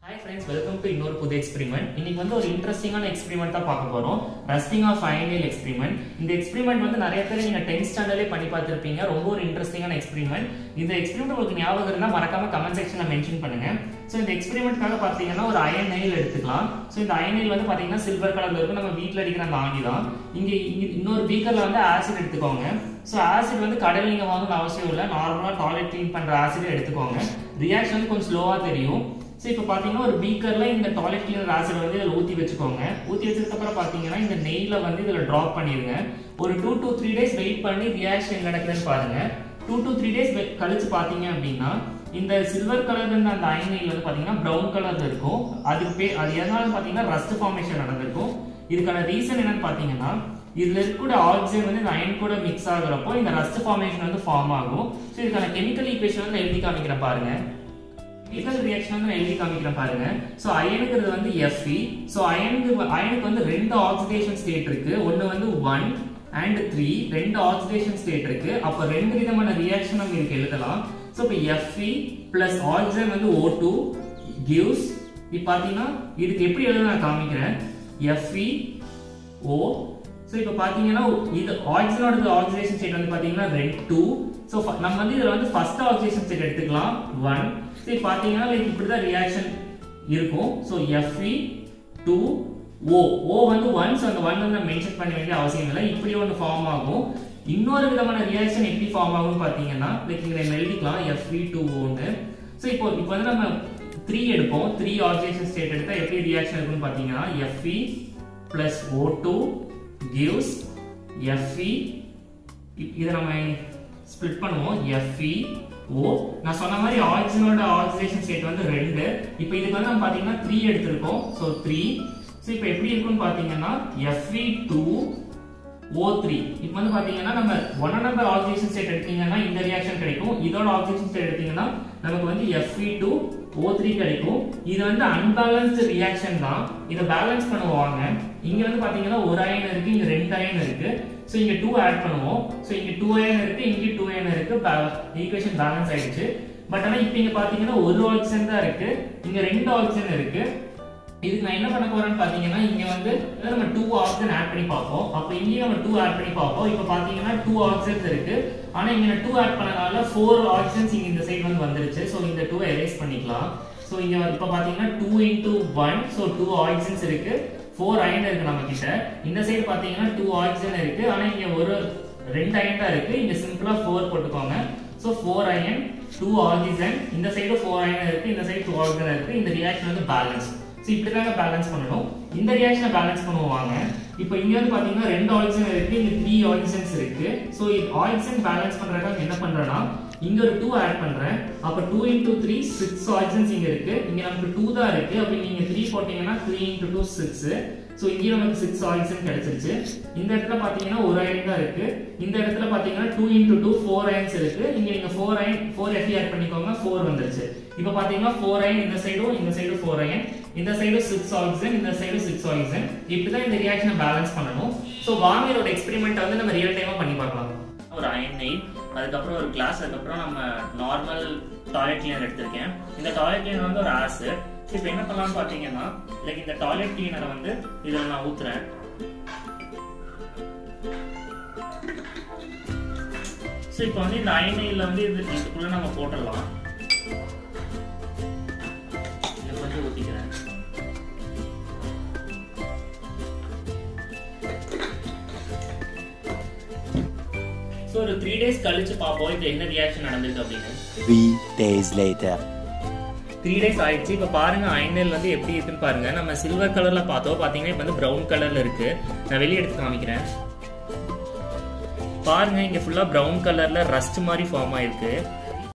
Hi friends welcome to இன்னொரு புது experiment இன்னைக்கு வந்து ஒரு இன்ட்ரெஸ்டிங்கான எக்ஸ்பெரிமெண்ட் தான் பார்க்க போறோம் ரஸ்டிங் ஆஃப் அயனியல் எக்ஸ்பெரிமெண்ட் இந்த எக்ஸ்பெரிமெண்ட் வந்து நிறைய பேர் நீங்க டென்த் ஸ்டாண்டர்ட்லேயே பண்ணி பார்த்துருப்பீங்க ரொம்ப ஒரு இன்ட்ரெஸ்டிங்கான எக்ஸ்பெரிமெண்ட் இந்த எக்ஸ்பெரிமெண்ட் உங்களுக்கு ஞாபகம் இருந்தால் மறக்காம கமெண்ட் செக்ஷன்ல மென்ஷன் பண்ணுங்க ஸோ இந்த எக்ஸ்பெரிமெண்ட்காக பார்த்தீங்கன்னா ஒரு அயன் நெயில் எடுத்துக்கலாம் ஸோ இந்த அயன் நெயில் வந்து பார்த்தீங்கன்னா சில்வர் கலர்ல இருக்கும் நம்ம வீட்டில் அடிக்கிற அந்த ஆணி தான் இங்கே இங்க- இன்னொரு பீக்கர்ல வந்து ஆசிட் எடுத்துக்கோங்க ஸோ ஆசிட் வந்து கடையில் நீங்கள் வாங்கணும்னு அவசியம் இல்லை நார்மலாக டாய்லெட் க்ளீன் பண்ணுற ஆசிட் எடுத்துக்கோங்க ரியாக்ஷன் வந்து கொஞ்சம் ஸ்லோவாக தெரியும் ஸோ இப்போ பார்த்தீங்கன்னா ஒரு பீக்கர்ல இந்த டாய்லெட் கிளீனர் ஆசிட் வந்து இதில் ஊற்றி வச்சுக்கோங்க ஊற்றி வச்சதுக்கப்புறம் பார்த்தீங்கன்னா இந்த நெய்ல வந்து இதில் ட்ராப் பண்ணிடுங்க ஒரு two to three days wait பண்ணி ரியாக்ஷன் நடக்குதுன்னு பாருங்க டூ to த்ரீ டேஸ் கழிச்சு பார்த்தீங்க அப்படின்னா இந்த சில்வர் கலர்ல இருந்த அந்த அயன் நெயில் வந்து பார்த்தீங்கன்னா ப்ரௌன் கலர்ல இருக்கும் அதுக்கு பே அது எதனால பார்த்தீங்கன்னா ரஸ்ட் ஃபார்மேஷன் நடந்திருக்கும் இதுக்கான ரீசன் என்னன்னு பார்த்தீங்கன்னா இதுல இருக்கக்கூடிய ஆக்சிஜன் வந்து இந்த அயன் கூட மிக்ஸ் ஆகுறப்போ இந்த ரஸ்ட் ஃபார்மேஷன் வந்து ஃபார்ம் ஆகும் ஸோ இதுக்கான கெமிக்கல் ஈக்குவேஷன் வந்து நான் எழுதி காமிக்கிறேன் பாருங்க கெமிக்கல் ரியாக்ஷன் வந்து நான் எழுதி காமிக்கிறேன் பாருங்க ஸோ அயனுங்கிறது வந்து Fe ஸோ அயனுக்கு அயனுக்கு வந்து ரெண்டு ஆக்சிடேஷன் ஸ்டேட் இருக்கு ஒன்று வந்து ஒன் அண்ட் த்ரீ ரெண்டு ஆக்சிடேஷன் ஸ்டேட் இருக்கு அப்போ ரெண்டு விதமான ரியாக்ஷன் நம்ம இதுக்கு எழுதலாம் ஸோ இப்போ Fe பிளஸ் ஆக்சிஜன் வந்து ஓ டூ கிவ்ஸ் இப்போ பார்த்தீங்கன்னா இதுக்கு எப்படி எழுத நான் காமிக்கிறேன் Fe ஓ ஸோ இப்போ பார்த்தீங்கன்னா இது ஆக்சிஜனோட ஆக்சிடேஷன் ஸ்டேட் வந்து பார்த்தீங்கன்னா ரெட் டூ ஸோ நம்ம வந்து இதில் வந்து ஃபர்ஸ்ட் ஆக்சிடேஷன் ஸ்டேட் எடுத்துக்கலாம் ஒன் ஸோ இப்போ பார்த்தீங்கன்னா லைக் இப்படி தான் ரியாக்ஷன் இருக்கும் so F E two O O வந்து ஒன் ஸோ அந்த ஒன் வந்து மென்ஷன் பண்ண வேண்டிய அவசியம் இல்லை இப்படி ஒன்று ஃபார்ம் ஆகும் இன்னொரு விதமான ரியாக்ஷன் எப்படி ஃபார்ம் ஆகும்னு பார்த்தீங்கன்னா லைக் இங்கே நம்ம எழுதிக்கலாம் எஃப்இ டூ ஓன்னு ஸோ இப்போ இப்போ வந்து நம்ம த்ரீ எடுப்போம் த்ரீ ஆக்சிடேஷன் ஸ்டேட் எடுத்தால் எப்படி ரியாக்ஷன் இருக்குன்னு பார்த்தீங்கன்னா F E plus O two gives Fe இ- இதை நம்ம ஸ்ப்ளிட் பண்ணுவோம் Fe ஓ நான் சொன்ன மாதிரி ஆக்சிஜனோட ஆக்சிடேஷன் ஸ்டேட் வந்து ரெண்டு இப்போ இதுக்கு வந்து நம்ம பார்த்தீங்கன்னா த்ரீ எடுத்திருக்கோம் ஸோ த்ரீ ஸோ இப்போ எப்படி இருக்கும்னு பார்த்தீங்கன்னா Fe டூ ஓ த்ரீ இப்போ வந்து பார்த்தீங்கன்னா நம்ம ஒன் நம்பர் ஆக்சிடேஷன் ஸ்டேட் எடுத்தீங்கன்னா இந்த ரியாக்ஷன் கிடைக்கும் இதோட ஆக்சிடேஷன் ஸ்டேட் எடுத்தீங்கன்னா நமக்கு வந்து Fe டூ ஓ த்ரீ கிடைக்கும் இது வந்து அன்பேலன்ஸ்டு ரியாக்ஷன் தான் இதை பேலன்ஸ் பண்ணுவாங்க இங்க வந்து பாத்தீங்கன்னா ஒரு அயன் இருக்கு இங்க ரெண்டு அயன் இருக்கு ஸோ இங்க டூ ஆட் பண்ணுவோம் ஸோ இங்க டூ அயன் இருக்கு இங்க டூ அயன் இருக்கு ஈக்குவேஷன் பேலன்ஸ் ஆயிடுச்சு பட் ஆனா இப்போ இங்க பாத்தீங்கன்னா ஒரு ஆக்சிஜன் தான் இருக்கு இங்க ரெண்டு ஆக்சிஜன் இருக்கு இதுக்கு நான் என்ன பண்ண போறேன்னு பாத்தீங்கன்னா இங்க வந்து இதை நம்ம டூ ஆக்சிஜன் ஆட் பண்ணி பார்ப்போம் அப்போ இங்கேயும் நம்ம டூ ஆட் பண்ணி பார்ப்போம் இப்போ பாத்தீங்கன்னா டூ ஆக்சிஜன்ஸ் இருக்கு ஆனா இங்க நான் டூ ஆட் பண்ணனால ஃபோர் ஆக்சிஜன்ஸ் இங்க இந்த சைடு வந்து வந்துருச்சு ஸோ இந்த டூ எரேஸ் பண்ணிக்கலாம் ஸோ இங்க இப்போ பாத்தீங்கன்னா two into one so two oxygens இருக்கு ஃபோர் அயன் இருக்கு நம்ம கிட்ட இந்த சைடு பாத்தீங்கன்னா டூ ஆக்சிஜன் இருக்கு ஆனா இங்க ஒரு ரெண்டு அயன் தான் இருக்கு இங்க சிம்பிளா ஃபோர் போட்டுக்கோங்க so four iron two oxygen இந்த சைடு ஃபோர் அயன் இருக்கு இந்த சைடு டூ ஆக்சிஜன் இருக்கு இந்த ரியாக்ஷன் வந்து பேலன்ஸ் ஸோ இப்படி தாங்க பேலன்ஸ் பண்ணணும் இந்த ரியாக்ஷனை பேலன்ஸ் பண்ணுவோம் வாங்க இப்போ இங்க வந்து பாத்தீங்கன்னா ரெண்டு ஆக்சிஜன் இருக்கு இங்க த்ரீ ஆக்சிஜன்ஸ் இருக்கு ஸோ ஆக்சிஜன் பேலன்ஸ் பண்றதுக்காக என்ன பண்றேன்னா இங்க ஒரு டூ ஆட் பண்றேன் அப்ப two into three six oxygens இங்க இருக்கு இங்க நமக்கு டூ தான் இருக்கு அப்ப நீங்க த்ரீ போட்டீங்கன்னா three into two six so இங்கேயும் நமக்கு சிக்ஸ் ஆக்சிஜன் கிடைச்சிருச்சு இந்த இடத்துல பாத்தீங்கன்னா ஒரு அயன் தான் இருக்கு இந்த இடத்துல பாத்தீங்கன்னா two into two four irons இருக்கு இங்க நீங்க four iron four F E add பண்ணிக்கோங்க ஃபோர் வந்துருச்சு இப்போ பாத்தீங்கன்னா ஃபோர் அயன் இந்த சைடும் இந்த சைடு ஃபோர் அயன் இந்த சைடு சிக்ஸ் ஆக்சிஜன் இந்த சைடு சிக்ஸ் ஆக்சிஜன் இப்படிதான் இந்த ரியாக்ஷனை பேலன்ஸ் பண்ணணும் ஸோ வாங்க இதோட எக்ஸ்பெரிமெண்ட் வந்து நம்ம ரியல் டைமா பண்ணி பார்க்கலாம் ஒரு அயன் நெய் அதுக்கப்புறம் ஒரு கிளாஸ் அதுக்கப்புறம் நம்ம நார்மல் டாய்லெட் கிளீனர் எடுத்திருக்கேன் இந்த டாய்லெட் கிளீனர் வந்து ஒரு ஆசிட் இப்போ என்ன பண்ணலாம்னு பார்த்தீங்கன்னா லைக் இந்த டாய்லெட் கிளீனரை வந்து இதில் நான் ஊத்துறேன் ஸோ இப்போ வந்து இந்த அயனையில் வந்து இது இதுக்குள்ள நம்ம போட்டுடலாம் இதை கொஞ்சம் ஊற்றிக்கிறேன் ஸோ ஒரு த்ரீ டேஸ் கழிச்சு பார்ப்போம் இப்போ என்ன ரியாக்ஷன் நடந்திருக்கு அப்படின்னு Three days later. Three days ஆயிடுச்சு இப்போ பாருங்க அயனல் வந்து எப்படி இருக்குன்னு பாருங்க நம்ம சில்வர் கலர்ல பார்த்தோம் பாத்தீங்கன்னா இப்போ வந்து ப்ரௌன் கலர்ல இருக்கு நான் வெளியே எடுத்து காமிக்கிறேன் பாருங்க இங்க ஃபுல்லா ப்ரௌன் கலர்ல ரஸ்ட் மாதிரி ஃபார்ம் ஆயிருக்கு